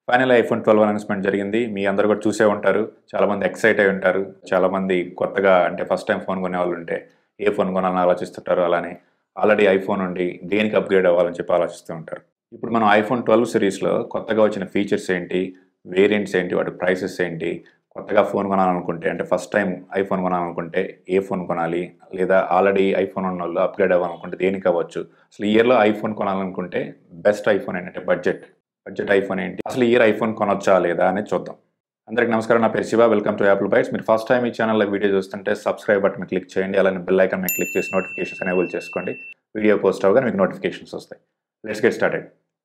final iPhone twelve announcement జరిగింది మీ అందరూ కూడా చూసే ఉంటారు చాలామంది ఎక్సైట్ అయి ఉంటారు చాలామంది కొత్తగా అంటే ఫస్ట్ టైం ఫోన్ కొనే వాళ్ళు ఉంటే ఏ ఫోన్ కొనాలని ఆలోచిస్తుంటారు అలానే ఆల్రెడీ ఐఫోన్ ఉండి దేనికి అప్గ్రేడ్ అవ్వాలని చెప్పి ఆలోచిస్తూ ఉంటారు ఇప్పుడు మనం ఐఫోన్ ట్వెల్వ్ సిరీస్లో కొత్తగా వచ్చిన ఫీచర్స్ ఏంటి వేరియంట్స్ ఏంటి వాటి ప్రైసెస్ ఏంటి కొత్తగా ఫోన్ కొనాలనుకుంటే అంటే ఫస్ట్ టైం ఐఫోన్ కొనాలనుకుంటే ఏ ఫోన్ కొనాలి లేదా ఆల్రెడీ ఐఫోన్ ఉన్న వాళ్ళు అప్గ్రేడ్ అవ్వాలనుకుంటే దేనికి అవ్వచ్చు అసలు ఈ ఇయర్లో ఐఫోన్ కొనాలనుకుంటే బెస్ట్ ఐఫోన్ ఏంటంటే బడ్జెట్ బడ్జెట్ ఐఫోన్ ఏంటి అసలు ఈ ఇయర్ ఐఫోన్ కొనొచ్చా లేదా అనేది చూద్దాం అందరికి నమస్కారం నా పేరు Shiva welcome to Apple Bytes మీరు ఫస్ట్ టైం ఈ ఛానల్లో వీడియో చూస్తుంటే సబ్స్క్రైబ్ బటన్ క్లిక్ చేయండి అలానే బెల్ ఐకాన్ మీద క్లిక్ చేసి నోటిఫికేషన్స్ ఎనేబుల్ చేసుకోండి వీడియో పోస్ట్ అవగానే మీకు నోటిఫికేషన్స్ వస్తాయి లెట్స్ గెట్ స్టార్టెడ్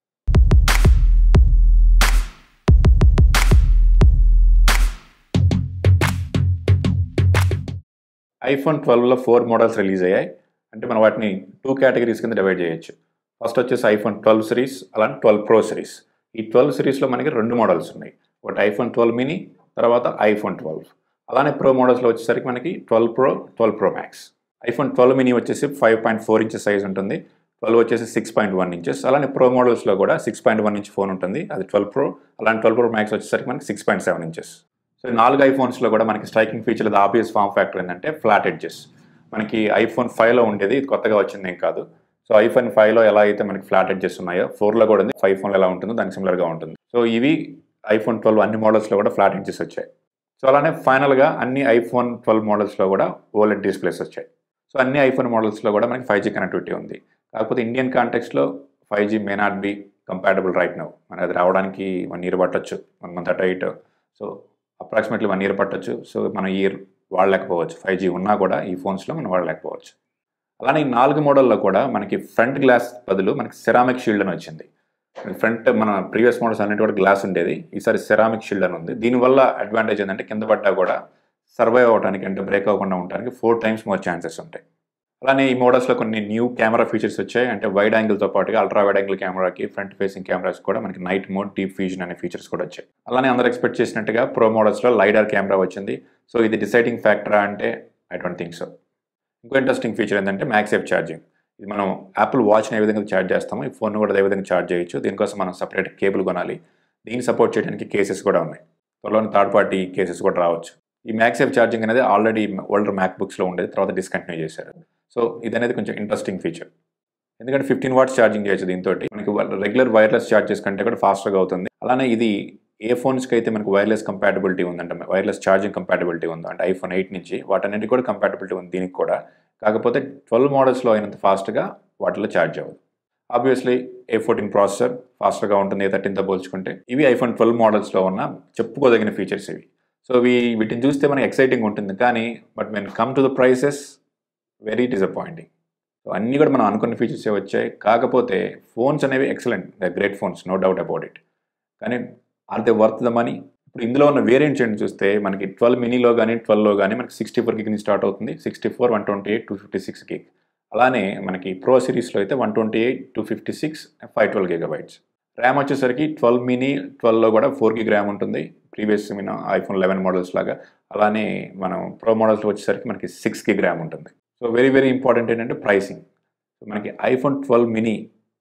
ఐఫోన్ ట్వెల్వ్లో ఫోర్ మోడల్స్ రిలీజ్ అయ్యాయి అంటే మనం వాటిని టూ కేటగిరీస్ కింద డివైడ్ చేయొచ్చు ఫస్ట్ వచ్చేసి ఐఫోన్ ట్వెల్వ్ సిరీస్ అలానే ట్వెల్వ్ ప్రో సిరీస్ ఈ ట్వెల్వ్ సిరీస్లో మనకి రెండు మోడల్స్ ఉన్నాయి ఒకటి ఐఫోన్ ట్వెల్వ్ మినీ తర్వాత ఐఫోన్ ట్వెల్వ్ అలానే ప్రో మోడల్స్లో వచ్చేసరికి మనకి twelve pro twelve pro max iPhone twelve mini వచ్చేసి five point four inches size ఉంటుంది ట్వెల్వ్ వచ్చేసి సిక్స్ పాయింట్ వన్ ఇంచెస్ అలానే ప్రో మోడల్స్లో కూడా six point one inch phone ఉంటుంది అది ట్వెల్వ్ ప్రో అలానే ట్వెల్వ్ ప్రో మ్యాక్స్ వచ్చేసరికి మనకి six point seven inches so ఈ నాలుగు ఐఫోన్స్లో కూడా మనకి striking feature obvious form factor ఏంటంటే ఫ్లాట్ ఎడ్జెస్ మనకి ఐఫోన్ ఫైవ్లో ఉండేది ఇది కొత్తగా వచ్చింది ఏం కాదు సో ఐఫోన్ ఫైవ్లో ఎలా అయితే మనకి ఫ్లాట్ ఎడ్జెస్ ఉన్నాయో ఫోర్లో కూడా ఉంది ఫైవ్ ఫోన్లో ఎలా ఉంటుందో దానికి సిమిలర్గా ఉంటుంది సో ఇవి ఐఫోన్ ట్వెల్వ్ అన్ని మోడల్స్లో కూడా ఫ్లాట్ ఎడ్జెస్ వచ్చాయి సో అలానే ఫైనల్గా అన్ని ఐఫోన్ ట్వెల్వ్ మోడల్స్లో కూడా ఓలెడ్ డిస్ప్లేస్ వచ్చాయి సో అన్ని ఐఫోన్ మోడల్స్లో కూడా మనకి ఫైవ్ జీ కనెక్టివిటీ ఉంది కాకపోతే ఇండియన్ కాంటెక్స్లో five G may not be compatible right now మనకి అది రావడానికి వన్ ఇయర్ పట్టొచ్చు వన్ మంత్ అటు ఇటు సో అప్రాక్సిమేట్లీ వన్ ఇయర్ పట్టొచ్చు సో మనం ఇయర్ వాడలేకపోవచ్చు ఫైవ్ జీ ఉన్నా కూడా ఈ ఫోన్స్లో మనం వాడలేకపోవచ్చు అలానే ఈ నాలుగు మోడల్లో కూడా మనకి ఫ్రంట్ గ్లాస్ బదులు మనకి సెరామిక్ షీల్డ్ అని వచ్చింది ఫ్రంట్ మన ప్రీవియస్ మోడల్స్ అన్నిటి కూడా గ్లాస్ ఉండేది ఈసారి సెరామిక్ షీల్డ్ అని ఉంది దీనివల్ల అడ్వాంటేజ్ ఏంటంటే కింద పడ్డా కూడా సర్వైవ్ అవ్వడానికి అంటే బ్రేక్ అవ్వకుండా ఉండడానికి ఫోర్ టైమ్స్ మోర్ ఛాన్సెస్ ఉంటాయి అలానే ఈ మోడల్స్లో కొన్ని న్యూ కెమెరా ఫీచర్స్ వచ్చాయి అంటే వైడ్ యాంగిల్తో పాటుగా అల్ట్రా వైడ్ యాంగిల్ కెమెరాకి ఫ్రంట్ ఫేసింగ్ కెమెరాస్ కూడా మనకి నైట్ మోడ్ డీప్ ఫ్యూజన్ అనే ఫీచర్స్ కూడా వచ్చాయి అలానే అందరూ ఎక్స్పెక్ట్ చేసినట్టుగా ప్రో మోడల్స్లో లైడార్ కెమెరా వచ్చింది సో ఇది డిసైడింగ్ ఫ్యాక్టరా అంటే ఐ డోంట్ థింక్ సో ఇంకో ఇంట్రెస్టింగ్ ఫీచర్ ఏంటంటే మ్యాక్సేఫ్ ఛార్జింగ్ ఇది మనం యాపిల్ వాచ్ని ఏ విధంగా ఛార్జ్ చేస్తామో ఈ ఫోన్ కూడా అదే విధంగా ఛార్జ్ చేయొచ్చు దీనికోసం మనం సపరేట్ కేబుల్ కొనాలి దీన్ని సపోర్ట్ చేయడానికి కేసెస్ కూడా ఉన్నాయి త్వరలోని థర్డ్ పార్టీ కేసెస్ కూడా రావచ్చు ఈ మ్యాక్సేఫ్ ఛార్జింగ్ అనేది ఆల్రెడీ ఓల్డర్ మ్యాక్ బుక్స్లో ఉండేది తర్వాత డిస్కంటిన్యూ చేశారు సో ఇది అనేది కొంచెం ఇంట్రెస్టింగ్ ఫీచర్ ఎందుకంటే ఫిఫ్టీన్ వాట్స్ ఛార్జింగ్ చేయొచ్చు దీంతో మనకి రెగ్యులర్ వైర్లెస్ ఛార్జెస్ కంటే కూడా ఫాస్ట్గా అవుతుంది అలానే ఇది ఏ ఫోన్స్కి అయితే మనకు వైర్లెస్ కంపాటబిలిటీ ఉందంటే వైర్లెస్ ఛార్జింగ్ కంపాటబిలిటీ ఉందో అంటే ఐఫోన్ ఎయిట్ నుంచి వాటన్నిటికి కూడా కంపాటబిలిటీ ఉంది దీనికి కూడా కాకపోతే ట్వెల్వ్ మోడల్స్లో అయినంత ఫాస్ట్గా వాటిలో ఛార్జ్ అవ్వదు ఆబ్వియస్లీ ఏ ఫోర్టీన్ ప్రాసెసర్ ఫాస్ట్గా ఉంటుంది ఏ థర్టీన్తో పోల్చుకుంటే ఇవి ఐఫోన్ ట్వెల్వ్ మోడల్స్లో ఉన్న చెప్పుకోదగిన ఫీచర్స్ ఇవి సో ఇవి వీటిని చూస్తే మనకి ఎక్సైటింగ్ ఉంటుంది కానీ but when come to the prices very disappointing so అన్నీ కూడా మనం అనుకున్న ఫీచర్సే వచ్చాయి కాకపోతే ఫోన్స్ అనేవి excellent the great phones no doubt about it కానీ are they worth the money ఇప్పుడు ఇందులో ఉన్న వేరియంట్స్ ఏంటి చూస్తే మనకి ట్వెల్వ్ మినీలో కానీ ట్వెల్వ్లో కానీ మనకి సిక్స్టీ ఫోర్ గిగ్ నుంచి స్టార్ట్ అవుతుంది sixty four one twenty eight two fifty six gig అలానే మనకి ప్రో సిరీస్లో అయితే one twenty eight two fifty six five twelve gigabytes RAM వచ్చేసరికి ట్వెల్వ్ మినీ ట్వెల్వ్లో కూడా ఫోర్ గిగ్ ర్యామ్ ఉంటుంది ప్రీవియస్ మన ఐఫోన్ లెవెన్ మోడల్స్ లాగా అలానే మనం ప్రో మోడల్స్లో వచ్చేసరికి మనకి సిక్స్ గిగ్ ర్యామ్ ఉంటుంది సో వెరీ వెరీ ఇంపార్టెంట్ ఏంటంటే ప్రైసింగ్ సో మనకి iPhone twelve mini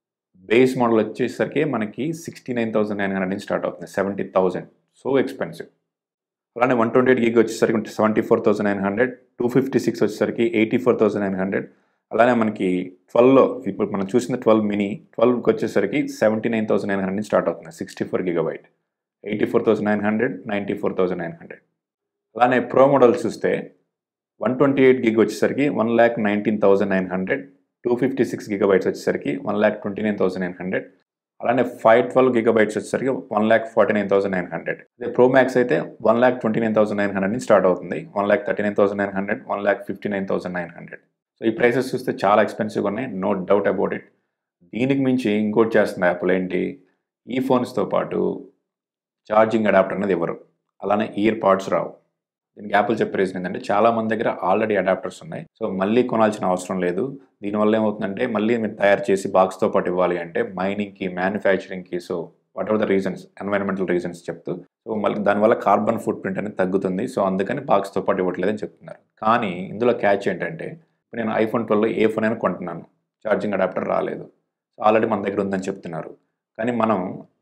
base model వచ్చేసరికి మనకి sixty nine thousand nine hundred నుంచి స్టార్ట్ అవుతుంది సెవెంటీ థౌసండ్ సో ఎక్స్పెన్సివ్ అలానే వన్ ట్వంటీ ఎయిట్ గిగ్ వచ్చేసరికి seventy four thousand nine hundred two fifty six వచ్చేసరికి eighty four thousand nine hundred అలానే మనకి ట్వెల్వ్లో ఇప్పుడు మనం చూసిన ట్వెల్వ్ మినీ ట్వెల్వ్కి వచ్చేసరికి seventy nine thousand nine hundred నుంచి స్టార్ట్ అవుతుంది sixty four gigabyte eighty four thousand nine hundred ninety four thousand nine hundred అలానే ప్రో మోడల్స్ చూస్తే వన్ ట్వంటీ ఎయిట్ గిగ్ వచ్చేసరికి one lakh nineteen thousand nine hundred two fifty six gigabytes వచ్చేసరికి one lakh twenty nine thousand nine hundred అలానే five twelve gigabytes వచ్చేసరికి one lakh forty nine thousand nine hundred అదే pro max అయితే one lakh twenty nine thousand nine hundred నుంచి start అవుతుంది one lakh thirty nine thousand nine hundred one lakh fifty nine thousand nine hundred so ఈ prices చూస్తే చాలా ఎక్స్పెన్సివ్గా ఉన్నాయి no doubt about it దీనికి మించి ఇంకోటి చేస్తుంది యాప్లో ఏంటి ఈ ఫోన్స్తో పాటు ఛార్జింగ్ అడాప్టర్ అనేది ఇవ్వరు అలానే ఇయర్ పాడ్స్ రావు దీనికి యాపిల్ చెప్పే రీజన్ ఏంటంటే చాలా మంది దగ్గర ఆల్రెడీ అడాప్టర్స్ ఉన్నాయి సో మళ్ళీ కొనాల్సిన అవసరం లేదు దీనివల్ల ఏమవుతుందంటే మళ్ళీ మీరు తయారు చేసి బాక్స్తో పాటు ఇవ్వాలి అంటే మైనింగ్కి మ్యానుఫ్యాక్చరింగ్కి so whatever the reasons environmental reasons చెప్తూ సో మళ్ళీ దానివల్ల కార్బన్ ఫుట్ ప్రింట్ అనేది తగ్గుతుంది సో అందుకని బాక్స్తో పాటు ఇవ్వట్లేదని చెప్తున్నారు కానీ ఇందులో క్యాచ్ ఏంటంటే ఇప్పుడు నేను ఐఫోన్ ట్వెల్వ్లో ఏ ఫోన్ అయినా కొంటున్నాను ఛార్జింగ్ అడాప్టర్ రాలేదు సో ఆల్రెడీ మన దగ్గర ఉందని చెప్తున్నారు కానీ మనం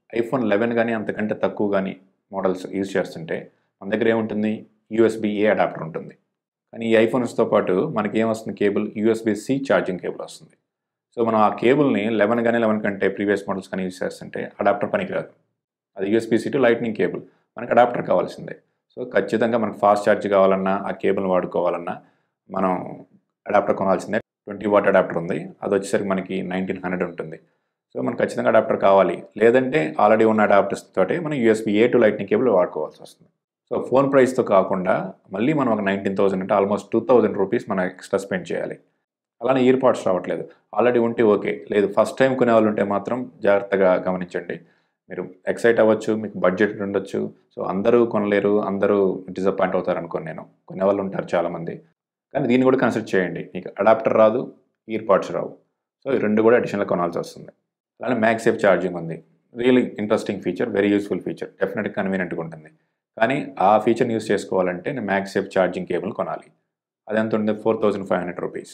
ఐఫోన్ లెవెన్ కానీ అంతకంటే తక్కువ కానీ మోడల్స్ యూజ్ చేస్తుంటే మన దగ్గర ఏముంటుంది యూఎస్బి ఏ అడాప్టర్ ఉంటుంది కానీ ఈ ఐఫోన్స్తో పాటు మనకి ఏమొస్తుంది cable USB C charging cable వస్తుంది సో మనం ఆ కేబుల్ని లెవెన్ కానీ లెవెన్ కంటే ప్రీవియస్ మోడల్స్ కానీ యూజ్ చేస్తుంటే అడాప్టర్ పనికిరాదు అది USB C to lightning cable మనకి అడాప్టర్ కావాల్సిందే సో ఖచ్చితంగా మనకు ఫాస్ట్ ఛార్జ్ కావాలన్నా ఆ కేబుల్ వాడుకోవాలన్నా మనం అడాప్టర్ కొనాల్సిందే ట్వంటీ వాట్ అడాప్టర్ ఉంది అది వచ్చేసరికి మనకి నైన్టీన్ హండ్రెడ్ ఉంటుంది సో మనకు ఖచ్చితంగా అడాప్టర్ కావాలి లేదంటే ఆల్రెడీ ఉన్న అడాప్టర్స్ తోటి మనం USB A to lightning cable వాడుకోవాల్సి వస్తుంది సో ఫోన్ ప్రైస్తో కాకుండా మళ్ళీ మనం ఒక నైన్టీన్ థౌసండ్ అంటే ఆల్మోస్ట్ టూ థౌసండ్ రూపీస్ మనం ఎక్స్ట్రా స్పెండ్ చేయాలి అలానే ఇయర్ పాడ్స్ రావట్లేదు ఆల్రెడీ ఉంటే ఓకే లేదు ఫస్ట్ టైం కొనే వాళ్ళు ఉంటే మాత్రం జాగ్రత్తగా గమనించండి మీరు ఎక్సైట్ అవ్వచ్చు మీకు బడ్జెట్ ఉండొచ్చు సో అందరూ కొనలేరు అందరూ డిసప్పాయింట్ అవుతారు అనుకోని నేను కొనే వాళ్ళు ఉంటారు చాలామంది కానీ దీన్ని కూడా కన్సిడర్ చేయండి మీకు అడాప్టర్ రాదు ఇయర్ పాడ్స్ రావు సో ఈ రెండు కూడా అడిషనల్ కొనాల్సి వస్తుంది అలానే మ్యాక్సేఫ్ ఛార్జింగ్ ఉంది really interesting feature very useful feature డెఫినెట్గా కన్వీనియంట్గా ఉంటుంది కానీ ఆ ఫీచర్ని యూస్ చేసుకోవాలంటే నేను మ్యాక్సేఫ్ ఛార్జింగ్ కేబుల్ కొనాలి అది ఎంత ఉంటుంది four thousand five hundred rupees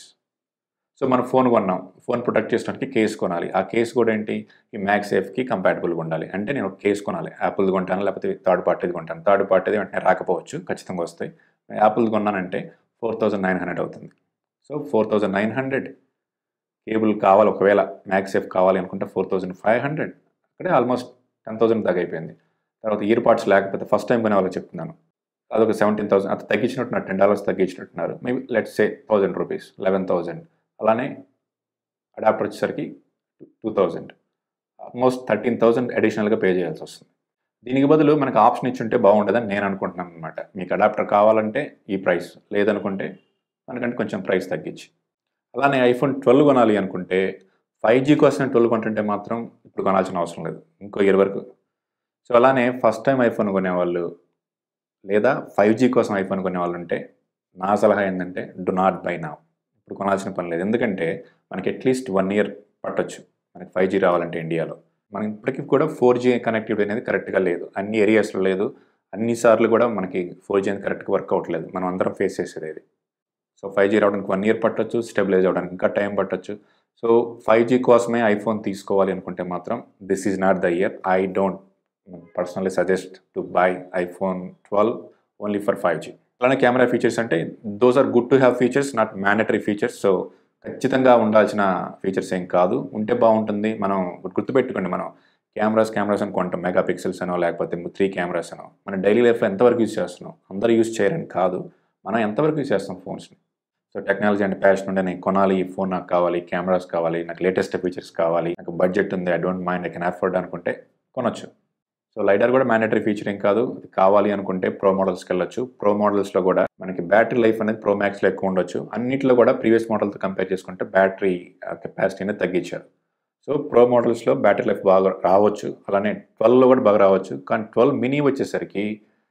so మనం ఫోన్ కొన్నాం ఫోన్ ప్రొటెక్ట్ చేసుకోవడానికి కేస్ కొనాలి ఆ కేస్ కూడా ఏంటి ఈ మ్యాక్సేఫ్కి కంపాటబుల్గా ఉండాలి అంటే నేను ఒక కేస్ కొనాలి యాపిల్ది కొంటాను లేకపోతే థర్డ్ పార్టీది కొంటాను థర్డ్ పార్టీది వెంటనే రాకపోవచ్చు ఖచ్చితంగా వస్తాయి యాపిల్ది కొన్నానంటే ఫోర్ థౌజండ్ నైన్ హండ్రెడ్ అవుతుంది so four thousand nine hundred cable కావాలి ఒకవేళ మ్యాక్సేఫ్ కావాలి అనుకుంటే ఫోర్ థౌజండ్ ఫైవ్ హండ్రెడ్ అక్కడే ఆల్మోస్ట్ టెన్ థౌసండ్ దాకా అయిపోయింది తర్వాత ఇయర్ పాడ్స్ లేకపోతే ఫస్ట్ టైం కొనే వాళ్ళకి చెప్తున్నాను అదొక సెవెంటీన్ థౌసండ్ అది తగ్గించినట్టున్నారు టెన్ డాలర్స్ తగ్గించినట్టున్నారు maybe let's say thousand rupees eleven thousand అలానే అడాప్టర్ వచ్చేసరికి two thousand almost thirteen thousand అడిషనల్గా పే చేయాల్సి వస్తుంది దీనికి బదులు మనకు ఆప్షన్ ఇచ్చుంటే బాగుండదని నేను అనుకుంటున్నాను అనమాట మీకు అడాప్టర్ కావాలంటే ఈ ప్రైస్ లేదనుకుంటే మనకంటే కొంచెం ప్రైస్ తగ్గించి అలానే ఐఫోన్ ట్వెల్వ్ కొనాలి అనుకుంటే ఫైవ్ జీ కోసం ట్వెల్వ్ కొంటుంటే మాత్రం ఇప్పుడు కొనాల్సిన అవసరం లేదు ఇంకో ఇయర్ వరకు సో అలానే ఫస్ట్ టైం ఐఫోన్ కొనేవాళ్ళు లేదా ఫైవ్ జీ కోసం ఐఫోన్ కొనేవాళ్ళు ఉంటే నా సలహా ఏంటంటే డు నాట్ బై నా ఇప్పుడు కొనాల్సిన పని లేదు ఎందుకంటే మనకి అట్లీస్ట్ వన్ ఇయర్ పట్టొచ్చు మనకి ఫైవ్ జీ రావాలంటే ఇండియాలో మనకి ఇప్పటికీ కూడా ఫోర్ జీ కనెక్టివిటీ అనేది కరెక్ట్గా లేదు అన్ని ఏరియాస్లో లేదు అన్నిసార్లు కూడా మనకి ఫోర్ జీ అనేది కరెక్ట్గా వర్క్ అవ్వట్లేదు మనం అందరం ఫేస్ చేసేది ఇది సో ఫైవ్ జీ రావడానికి వన్ ఇయర్ పట్టొచ్చు స్టెబిలైజ్ అవ్వడానికి ఇంకా టైం పట్టొచ్చు సో ఫైవ్ జీ కోసమే ఐఫోన్ తీసుకోవాలి అనుకుంటే మాత్రం this is not the year I don't personally suggest to buy iPhone twelve only for five G అలానే కెమెరా ఫీచర్స్ అంటే those are good to have features not mandatory features so ఖచ్చితంగా ఉండాల్సిన features ఏం కాదు ఉంటే బాగుంటుంది మనం గుర్తుపెట్టుకోండి మనం కెమెరాస్ కెమెరాస్ అని కొంటాం మెగా పిక్సెల్స్ అనో లేకపోతే త్రీ కెమెరాస్ అనో మనం డైలీ లైఫ్లో ఎంతవరకు యూస్ చేస్తున్నాం అందరూ యూస్ చేయరని కాదు మనం ఎంతవరకు యూస్ చేస్తాం ఫోన్స్ని సో టెక్నాలజీ అంటే ప్యాషన్ ఉండే నేను కొనాలి ఈ ఫోన్ నాకు కావాలి కెమెరాస్ కావాలి నాకు లేటెస్ట్ ఫీచర్స్ కావాలి నాకు బడ్జెట్ ఉంది I don't mind I can afford అనుకుంటే కొనొచ్చు సో లైడర్ కూడా మ్యాండటరీ ఫీచర్ ఏం కాదు ఇది కావాలి అనుకుంటే ప్రో మోడల్స్కి వెళ్ళొచ్చు ప్రో మోడల్స్లో కూడా మనకి బ్యాటరీ లైఫ్ అనేది ప్రో మ్యాక్స్లో ఎక్కువ ఉండొచ్చు అన్నింటిలో కూడా ప్రీవియస్ మోడల్తో కంపేర్ చేసుకుంటే బ్యాటరీ కెపాసిటీ అనేది తగ్గించారు సో ప్రో మోడల్స్లో బ్యాటరీ లైఫ్ బాగా రావచ్చు అలానే ట్వెల్వ్లో కూడా బాగా రావచ్చు కానీ ట్వెల్వ్ మినీ వచ్చేసరికి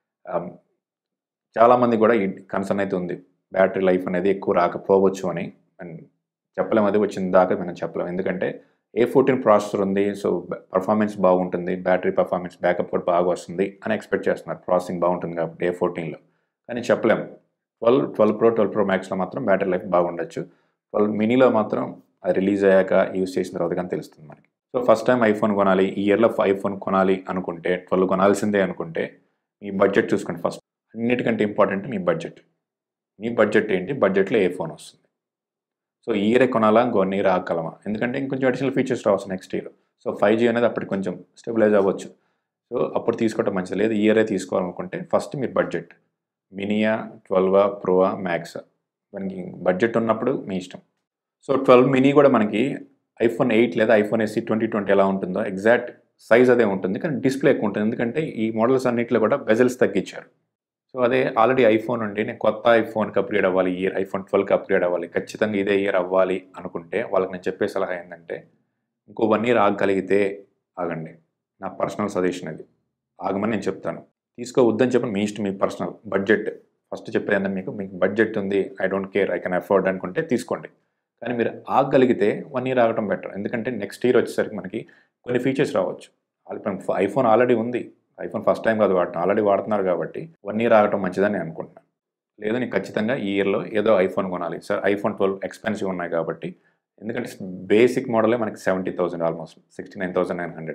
చాలామంది కూడా ఈ కన్సర్న్ అయితే ఉంది బ్యాటరీ లైఫ్ అనేది ఎక్కువ రాకపోవచ్చు అని అండ్ చెప్పలేము అది వచ్చిన దాకా మనం చెప్పలేము ఎందుకంటే ఏ ఫోర్టీన్ ప్రాసెసర్ ఉంది సో పర్ఫార్మెన్స్ బాగుంటుంది బ్యాటరీ పర్ఫార్మెన్స్ బ్యాకప్ కూడా బాగా వస్తుంది అని ఎక్స్పెక్ట్ చేస్తున్నారు ప్రాసెసింగ్ బాగుంటుంది కాబట్టి ఏ ఫోర్టీన్లో కానీ చెప్పలేము twelve twelve pro twelve pro మ్యాక్స్లో మాత్రం బ్యాటరీ లైఫ్ బాగుండొచ్చు ట్వెల్వ్ మినీలో మాత్రం అది రిలీజ్ అయ్యాక యూస్ చేసిన తర్వాత కానీ తెలుస్తుంది మనకి సో ఫస్ట్ టైం ఐఫోన్ కొనాలి ఈ ఇయర్లో ఐఫోన్ కొనాలి అనుకుంటే ట్వెల్వ్ కొనాల్సిందే అనుకుంటే మీ బడ్జెట్ చూసుకోండి ఫస్ట్ అన్నిటికంటే ఇంపార్టెంట్ మీ బడ్జెట్ మీ బడ్జెట్ ఏంటి బడ్జెట్లో ఏ ఫోన్ వస్తుంది సో ఈ ఇయరే కొనాలా ఇంకో వన్ ఇయర్ ఆగలమా ఎందుకంటే ఇంకొంచెం అడిషనల్ ఫీచర్స్ రావచ్చు next year so five G అనేది అప్పటికి కొంచెం స్టెబిలైజ్ అవ్వచ్చు సో అప్పుడు తీసుకోవటం మంచిది లేదు ఈ ఇయరే తీసుకోవాలనుకుంటే ఫస్ట్ మీరు బడ్జెట్ మినియా ట్వెల్వా ప్రోవా మ్యాక్స్ మనకి బడ్జెట్ ఉన్నప్పుడు మీ ఇష్టం సో ట్వెల్వ్ మినీ కూడా మనకి ఐఫోన్ ఎయిట్ లేదా ఐఫోన్ ఎస్సీ ట్వంటీ ట్వంటీ ఎలా ఉంటుందో ఎగ్జాక్ట్ సైజ్ అదే ఉంటుంది కానీ డిస్ప్లే ఎక్కువ ఉంటుంది ఎందుకంటే ఈ మోడల్స్ అన్నింటిలో కూడా బెజల్స్ తగ్గించారు సో అదే ఆల్రెడీ ఐఫోన్ ఉండి నేను కొత్త ఐఫోన్కి అప్గ్రేడ్ అవ్వాలి ఇయర్ ఐఫోన్ ట్వెల్వ్కి అప్గ్రేడ్ అవ్వాలి ఖచ్చితంగా ఇదే ఇయర్ అవ్వాలి అనుకుంటే వాళ్ళకి నేను చెప్పే సలహా ఏంటంటే ఇంకో వన్ ఇయర్ ఆగగలిగితే ఆగండి నా పర్సనల్ సజెషన్ అది ఆగమని నేను చెప్తాను తీసుకోవద్దని చెప్పి మీ ఇష్టం మీ పర్సనల్ బడ్జెట్ ఫస్ట్ చెప్పేది ఏంటంటే మీకు మీకు బడ్జెట్ ఉంది I don't care I can afford అనుకుంటే తీసుకోండి కానీ మీరు ఆగగలిగితే వన్ ఇయర్ ఆగటం బెటర్ ఎందుకంటే నెక్స్ట్ ఇయర్ వచ్చేసరికి మనకి కొన్ని ఫీచర్స్ రావచ్చు ఐఫోన్ ఆల్రెడీ ఉంది ఐఫోన్ ఫస్ట్ టైం కాదు వాడటం ఆల్రెడీ వాడుతున్నారు కాబట్టి వన్ ఇయర్ ఆగటం మంచిదని నేను అనుకుంటున్నాను లేదు నీకు ఖచ్చితంగా ఈ ఇయర్లో ఏదో ఐఫోన్ కొనాలి సార్ ఐఫోన్ ట్వెల్వ్ ఎక్స్పెన్సివ్ ఉన్నాయి కాబట్టి ఎందుకంటే బేసిక్ మోడలే మనకి seventy thousand almost sixty nine thousand nine hundred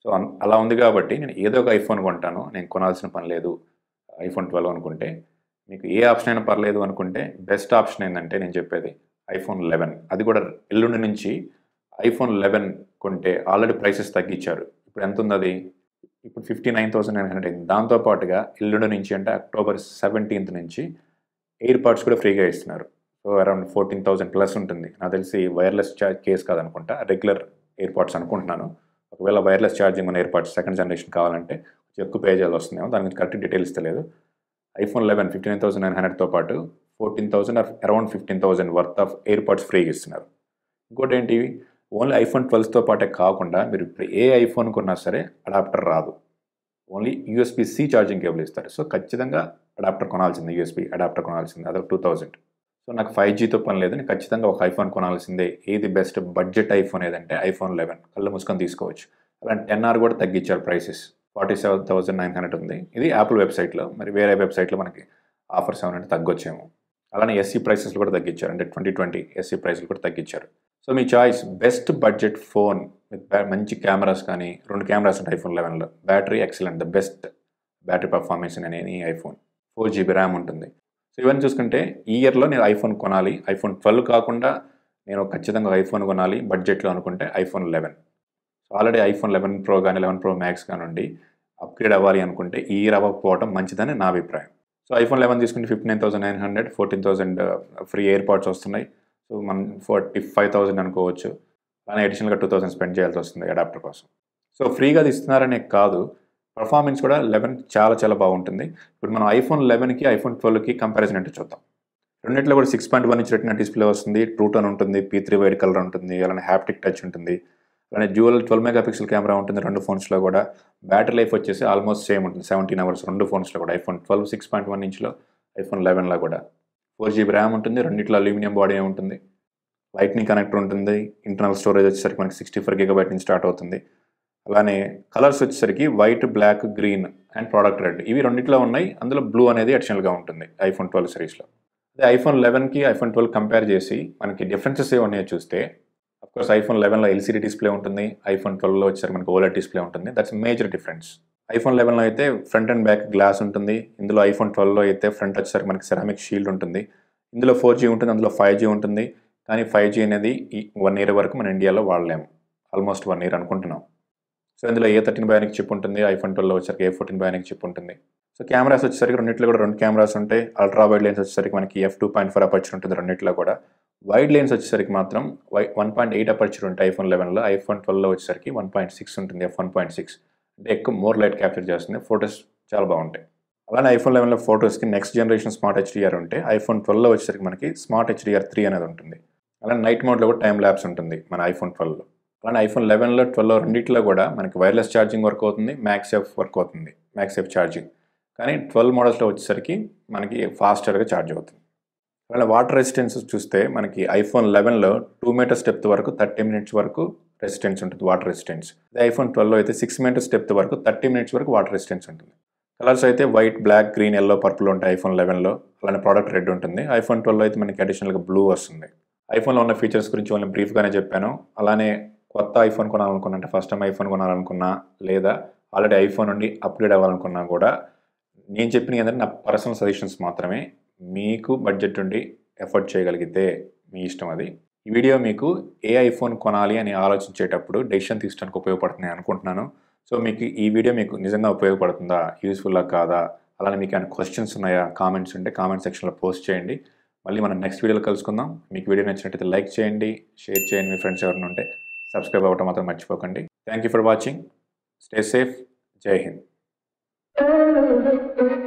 so అన్- అలా ఉంది కాబట్టి నేను ఏదో ఒక ఐఫోన్ కొంటాను నేను కొనాల్సిన పని లేదు ఐఫోన్ ట్వెల్వ్ అనుకుంటే మీకు ఏ ఆప్షన్ అయినా పర్లేదు అనుకుంటే బెస్ట్ ఆప్షన్ ఏంటంటే నేను చెప్పేది ఐఫోన్ లెవెన్ అది కూడా ఎల్లుండి నుంచి ఐఫోన్ లెవెన్ కొంటే ఆల్రెడీ ప్రైసెస్ తగ్గించారు ఇప్పుడు ఎంత ఉంది అది ఇప్పుడు fifty nine thousand nine hundred అయింది దాంతోపాటుగా ఎల్లుండి నుంచి అంటే అక్టోబర్ సెవెంటీన్త్ నుంచి ఎయిర్ పాడ్స్ కూడా ఫ్రీగా ఇస్తున్నారు so around fourteen thousand plus ఉంటుంది నాకు తెలిసి వైర్లెస్ చార్జ్ కేస్ కాదనుకుంటా రెగ్యులర్ ఎయిర్ పాడ్స్ అనుకుంటున్నాను ఒకవేళ వైర్లెస్ ఛార్జింగ్ ఉన్న ఎయిర్ పాడ్స్ సెకండ్ జనరేషన్ కావాలంటే కొంచెం ఎక్కువ పే చేయాల్సి వస్తుందేమో దాని గురించి కరెక్ట్ డీటెయిల్స్ తెలియదు iPhone eleven fifty nine thousand nine హండ్రెడ్తో పాటు fourteen thousand around fifteen thousand worth of AirPods ఫ్రీగా ఇస్తున్నారు ఇంకోటి ఏంటి ఓన్లీ ఐఫోన్ ట్వెల్వ్తో పాటే కాకుండా మీరు ఇప్పుడు ఏ ఐఫోన్ కొన్నా సరే అడాప్టర్ రాదు only USB C charging cable ఇస్తారు సో ఖచ్చితంగా అడాప్టర్ కొనాల్సిందే యూఎస్బి అడాప్టర్ కొనాల్సిందే అదొక టూ థౌజండ్ సో నాకు ఫైవ్ జీతో పని లేదు నేను ఖచ్చితంగా ఒక ఐఫోన్ కొనాల్సిందే ఏది బెస్ట్ బడ్జెట్ ఐఫోన్ ఏదంటే ఐఫోన్ లెవెన్ కళ్ళు మూసుకొని తీసుకోవచ్చు అలాంటి టెన్ ఆర్ కూడా తగ్గించారు prices forty seven thousand nine hundred ఉంది ఇది యాపిల్ వెబ్సైట్లో మరి వేరే వెబ్సైట్లో మనకి ఆఫర్స్ ఏమైనా తగ్గొచ్చేమో అలానే ఎస్సీ ప్రైసెస్ కూడా తగ్గించారు అంటే ట్వంటీ ట్వంటీ ఎస్సీ ప్రైస్లు కూడా తగ్గించారు సో మీ choice best budget phone with మంచి కెమెరాస్ కానీ రెండు కెమెరాస్ ఉంటాయి ఐఫోన్ లెవెన్లో battery excellent the best battery performance in any iPhone four GB RAM ఉంటుంది సో ఇవన్నీ చూసుకుంటే ఈ ఇయర్లో నేను ఐఫోన్ కొనాలి ఐఫోన్ ట్వెల్వ్ కాకుండా నేను ఖచ్చితంగా ఐఫోన్ కొనాలి బడ్జెట్లో అనుకుంటే iPhone eleven so already iPhone eleven pro కానీ లెవెన్ ప్రో మ్యాక్స్ కానివ్వండి అప్గ్రేడ్ అవ్వాలి అనుకుంటే ఈ ఇయర్ అవ్వకపోవడం మంచిదని నా అభిప్రాయం సో ఐఫోన్ లెవెన్ తీసుకుంటే fifty nine thousand nine hundred fourteen thousand free AirPods వస్తున్నాయి సో మనం ఫార్టీ ఫైవ్ థౌసండ్ అనుకోవచ్చు అలానే అడిషనల్గా టూ థౌసండ్ స్పెండ్ చేయాల్సి వస్తుంది అడాప్టర్ కోసం సో ఫ్రీగా అది ఇస్తున్నారనే కాదు పర్ఫార్మెన్స్ కూడా లెవెన్ చాలా చాలా బాగుంటుంది ఇప్పుడు మనం ఐఫోన్ లెవెన్కి ఐఫోన్ ట్వెల్వ్కి కంపారిజన్ అంటే చూద్దాం రెండిట్లో కూడా six point one inch retina display వస్తుంది ట్రూ టోన్ ఉంటుంది పీ త్రీ వైట్ కలర్ ఉంటుంది అలానే హ్యాప్టిక్ టచ్ ఉంటుంది అలానే dual twelve megapixel camera ఉంటుంది రెండు ఫోన్స్లో కూడా బ్యాటరీ లైఫ్ వచ్చేసి ఆల్మోస్ట్ సేమ్ ఉంటుంది సెవెంటీన్ అవర్స్ రెండు ఫోన్స్లో కూడా iPhone twelve six point one ఇంచ్లో ఐఫోన్ లెవెన్లో కూడా ఫోర్ జీబీ ర్యామ్ ఉంటుంది రెండిట్లో అల్యూమినియం బాడీ ఉంటుంది లైట్నింగ్ కనెక్టర్ ఉంటుంది ఇంటర్నల్ స్టోరేజ్ వచ్చేసరికి మనకి సిక్స్టీ ఫోర్ గిగాబైట్ నుంచి స్టార్ట్ అవుతుంది అలానే కలర్స్ వచ్చేసరికి white black green and product red ఇవి రెండిట్లో ఉన్నాయి అందులో బ్లూ అనేది అడిషనల్గా ఉంటుంది ఐఫోన్ ట్వెల్వ్ సిరీస్లో అదే ఐఫోన్ లెవెన్కి ఐఫోన్ ట్వెల్వ్ కంపేర్ చేసి మనకి డిఫరెన్సెస్ ఏ ఉన్నాయో చూస్తే కోర్స్ ఐఫోన్ లెవెన్లో ఎల్సీడీ డిస్ప్లే ఉంటుంది ఐఫోన్ ట్వెల్వ్లో వచ్చేసరికి మనకి ఓలెడ్ డిస్ప్లే ఉంటుంది దట్స్ మేజర్ డిఫరెన్స్ ఐఫోన్ లెవెన్లో అయితే ఫ్రంట్ అండ్ బ్యాక్ గ్లాస్ ఉంటుంది ఇందులో ఐఫోన్ ట్వెల్వ్లో అయితే ఫ్రంట్ వచ్చేసరికి మనకి సెరామిక్ షీల్డ్ ఉంటుంది ఇందులో ఫోర్ జీ ఉంటుంది అందులో ఫైవ్ జీ ఉంటుంది కానీ ఫైవ్ జీ అనేది ఈ వన్ ఇయర్ వరకు మన ఇండియాలో వాడలేము ఆల్మోస్ట్ వన్ ఇయర్ అనుకుంటున్నాం సో ఇందులో ఏ థర్టీన్ బయానిక్ చిప్ ఉంటుంది ఐఫోన్ ట్వెల్వ్లో వచ్చేసరికి ఏ ఫోర్టీన్ బయానిక్ చిప్ ఉంటుంది సో కెమెరాస్ వచ్చేసరికి రెండిట్లో కూడా రెండు కెమెరాస్ ఉంటాయి అల్ట్రా వైడ్ లెన్స్ వచ్చేసరికి మనకి F two point four aperture ఉంటుంది రెండిట్లో కూడా వైడ్ లెన్స్ వచ్చేసరికి మాత్రం వై వన్ పాయింట్ ఎయిట్ అపర్చర్ ఉంటాయి ఐఫోన్ లెవెన్లో ఐఫోన్ ట్వెల్వ్లో వచ్చేసరికి వన్ పాయింట్ సిక్స్ ఉంటుంది ఎఫ్ వన్ పాయింట్ సిక్స్ అంటే ఎక్కువ మోర్ లైట్ క్యాప్చర్ చేస్తుంది ఫొటోస్ చాలా బాగుంటాయి అలానే ఐఫోన్ లెవెన్లో ఫొటోస్కి నెక్స్ట్ జనరేషన్ స్మార్ట్ హెచ్డిఆర్ ఉంటే ఐఫోన్ ట్వెల్వ్లో వచ్చేసరికి మనకి స్మార్ట్ హెచ్డిఆర్ త్రీ అనేది ఉంటుంది అలానే నైట్ మోడ్లో కూడా టైం ల్యాబ్స్ ఉంటుంది మన ఐఫోన్ ట్వెల్వ్లో అలానే ఐఫోన్ లెవెన్లో ట్వెల్వ్లో రెండిట్లో కూడా మనకి వైర్లెస్ ఛార్జింగ్ వర్క్ అవుతుంది మ్యాక్సేఫ్ వర్క్ అవుతుంది మ్యాక్సేఫ్ ఛార్జింగ్ కానీ ట్వెల్వ్ మోడల్స్లో వచ్చేసరికి మనకి ఫాస్టర్గా ఛార్జ్ అవుతుంది అలానే వాటర్ రెసిస్టెన్స్ చూస్తే మనకి ఐఫోన్ లెవెన్లో టూ మీటర్స్ డెప్త్ వరకు థర్టీ మినిట్స్ వరకు రెసిస్టెన్స్ ఉంటుంది వాటర్ రెసిస్టెన్స్ అదే ఐఫోన్ ట్వెల్వ్లో అయితే సిక్స్ మీటర్స్ డెప్త్ వరకు థర్టీ మినిట్స్ వరకు వాటర్ రెసిస్టెన్స్ ఉంటుంది కలర్స్ అయితే white black green yellow purple ఉంటాయి ఐఫోన్ లెవెన్లో అలానే ప్రోడక్ట్ రెడ్ ఉంటుంది ఐఫోన్ ట్వెల్వ్లో అయితే మనకి అడిషనల్గా బ్లూ వస్తుంది ఐఫోన్లో ఉన్న ఫీచర్స్ గురించి ఓన్లీ బ్రీఫ్గానే చెప్పాను అలానే కొత్త ఐఫోన్ కొనాలనుకున్నా అంటే ఫస్ట్ టైం ఐఫోన్ కొనాలనుకున్నా లేదా ఆల్రెడీ ఐఫోన్ నుండి అప్గ్రేడ్ అవ్వాలనుకున్నా కూడా నేను చెప్పిన ఏంటంటే నా పర్సనల్ సజెషన్స్ మాత్రమే మీకు బడ్జెట్ ఉండి ఎఫర్ట్ చేయగలిగితే మీ ఇష్టం అది ఈ వీడియో మీకు ఏ ఐఫోన్ కొనాలి అని ఆలోచించేటప్పుడు డెసిషన్ తీసుకోవడానికి ఉపయోగపడుతుంది అనుకుంటున్నాను సో మీకు ఈ వీడియో మీకు నిజంగా ఉపయోగపడుతుందా యూస్ఫుల్లా కాదా అలానే మీకు ఏమైనా క్వశ్చన్స్ ఉన్నాయా కామెంట్స్ ఉంటే కామెంట్ సెక్షన్లో పోస్ట్ చేయండి మళ్ళీ మనం నెక్స్ట్ వీడియోలో కలుసుకుందాం మీకు వీడియో నచ్చినట్టయితే లైక్ చేయండి షేర్ చేయండి మీ ఫ్రెండ్స్ ఎవరైనా ఉంటే సబ్స్క్రైబ్ అవ్వటం మాత్రం మర్చిపోకండి thank you for watching stay safe జై హింద్